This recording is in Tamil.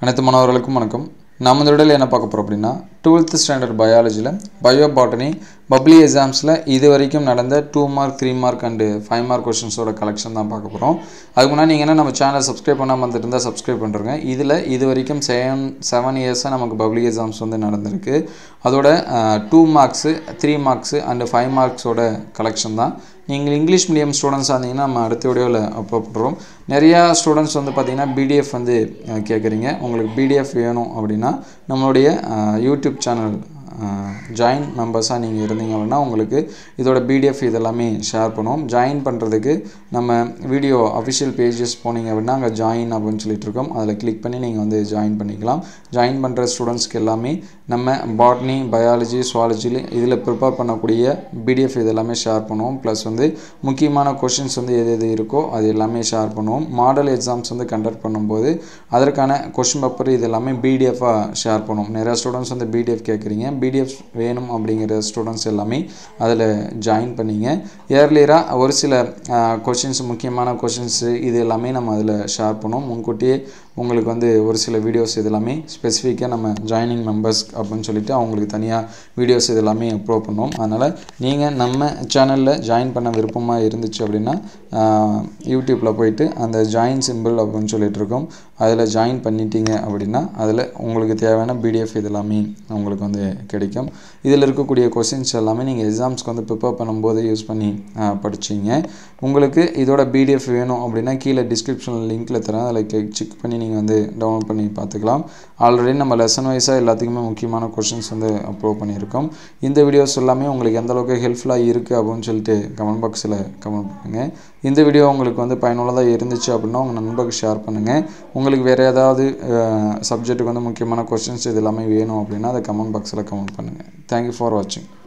அனைத்து மாணவர்களுக்கும் வணக்கம் நம்ம இந்த விடையில் என்ன பார்க்க போகிறோம் அப்படின்னா டுவெல்த் ஸ்டாண்டர்ட் பயாலஜியில் பயோ பாட்டனி பப்ளி எக்ஸாம்ஸில் இது வரைக்கும் நடந்த two mark three mark and five mark கொஷின்ஸோட கலெக்ஷன் தான் பார்க்க போகிறோம் அதுக்கு முன்னாடி நீங்கள் என்ன நம்ம சேனல் சப்ஸ்கிரைப் பண்ணாமல் வந்துட்டு இருந்தால் சப்ஸ்கிரைப் பண்ணுறங்க இதில் இது வரைக்கும் செவன் செவன் இயர்ஸாக நமக்கு பப்ளிக் எக்ஸாம்ஸ் வந்து நடந்திருக்கு அதோட two marks three marks and five மார்க்ஸோட கலெக்ஷன் தான் நீங்கள் இங்கிலீஷ் மீடியம் ஸ்டூடெண்ட்ஸாக இருந்தீங்கன்னா நம்ம அடுத்த வீடியோவில் அப்லோட் பண்ணுறோம் நிறையா ஸ்டூடெண்ட்ஸ் வந்து பார்த்திங்கன்னா பிடிஎஃப் வந்து அஹ், கேட்குறீங்க உங்களுக்கு பிடிஎஃப் வேணும் அப்படின்னா நம்மளுடைய அஹ், யூடியூப் சேனல் ஜாயின் மெம்பர்ஸாக நீங்கள் இருந்தீங்க அப்படின்னா உங்களுக்கு இதோட பிடிஎஃப் இதெல்லாமே ஷேர் பண்ணுவோம் ஜாயின் பண்ணுறதுக்கு நம்ம வீடியோ அஃபிஷியல் பேஜஸ் போனீங்க அப்படின்னா அங்கே ஜாயின் அப்படின்னு சொல்லிட்டு இருக்கோம் அதில் கிளிக் பண்ணி நீங்கள் வந்து ஜாயின் பண்ணிக்கலாம் ஜாயின் பண்ணுற ஸ்டூடெண்ட்ஸ்க்கு எல்லாமே நம்ம பாட்னி பயாலஜி சுவாலஜி இதில் ப்ரிப்பேர் பண்ணக்கூடிய பிடிஎஃப் இதெல்லாமே ஷேர் பண்ணுவோம் ப்ளஸ் வந்து முக்கியமான கொஷின்ஸ் வந்து எது எது இருக்கோ அது எல்லாமே ஷேர் பண்ணுவோம் மாடல் எக்ஸாம்ஸ் வந்து கண்டக்ட் பண்ணும்போது அதற்கான கொஷின் பேப்பர் இது எல்லாமே பிடிஎஃபாக ஷேர் பண்ணுவோம் நிறையா ஸ்டூடெண்ட்ஸ் வந்து பிடிஎஃப் கேட்குறீங்க பிடிஎஃப் வேணும் அப்படிங்கிற ஸ்டூடெண்ட்ஸ் எல்லாமே அதில் ஜாயின் பண்ணிங்க இயர்லியராக ஒரு சில கொஷின்ஸ் முக்கியமான கொஷின்ஸு இது எல்லாமே நம்ம அதில் ஷேர் பண்ணுவோம் முன்கூட்டியே உங்களுக்கு வந்து ஒரு சில வீடியோஸ் இது எல்லாமே ஸ்பெசிஃபிக்காக நம்ம ஜாயினிங் மெம்பர்ஸ் அப்படின்னு சொல்லிட்டு அவங்களுக்கு தனியாக வீடியோஸ் இது எல்லாமே அப்லோட் பண்ணுவோம் அதனால் நீங்கள் நம்ம சேனலில் ஜாயின் பண்ண விருப்பமாக இருந்துச்சு அப்படின்னா யூடியூப்பில் போயிட்டு அந்த ஜாயின் சிம்பிள் அப்படின்னு சொல்லிட்டு இருக்கோம் அதில் ஜாயின் பண்ணிட்டீங்க அப்படின்னா அதில் உங்களுக்கு தேவையான பிடிஎஃப் இது எல்லாமே உங்களுக்கு வந்து கிடைக்கும் இதில் இருக்கக்கூடிய கொஷின்ஸ் எல்லாமே நீங்கள் எக்ஸாம்ஸ்க்கு வந்து ப்ரிப்பேர் பண்ணும்போது யூஸ் பண்ணி படிச்சிங்க உங்களுக்கு இதோட பிடிஎஃப் வேணும் அப்படின்னா கீழே டிஸ்கிரிப்ஷனில் லிங்க்கில் தரேன் அதில் செக் பண்ணி நீங்கள் வந்து டவுன்லோட் பண்ணி பார்த்துக்கலாம் ஆல்ரெடி நம்ம லெசன் வைஸாக எல்லாத்துக்குமே முக்கியமான கொஷின்ஸ் வந்து அப்லோட் பண்ணியிருக்கோம் இந்த வீடியோஸ் எல்லாமே உங்களுக்கு எந்த அளவுக்கு ஹெல்ப்ஃபுல்லாக இருக்குது அப்படின்னு சொல்லிட்டு கமெண்ட் பாக்ஸில் கமெண்ட் பண்ணுங்கள் இந்த வீடியோ உங்களுக்கு வந்து பயனுள்ளதாக இருந்துச்சு அப்படின்னா உங்கள் நண்பருக்கு ஷேர் பண்ணுங்கள் உங்களுக்கு வேறு ஏதாவது சப்ஜெக்ட்டுக்கு வந்து முக்கியமான கொஷின்ஸ் இது எல்லாமே வேணும் அப்படின்னா அதை கமெண்ட் பாக்ஸில் கமெண்ட் பண்ணுங்கள் தேங்க்யூ ஃபார் வாட்சிங்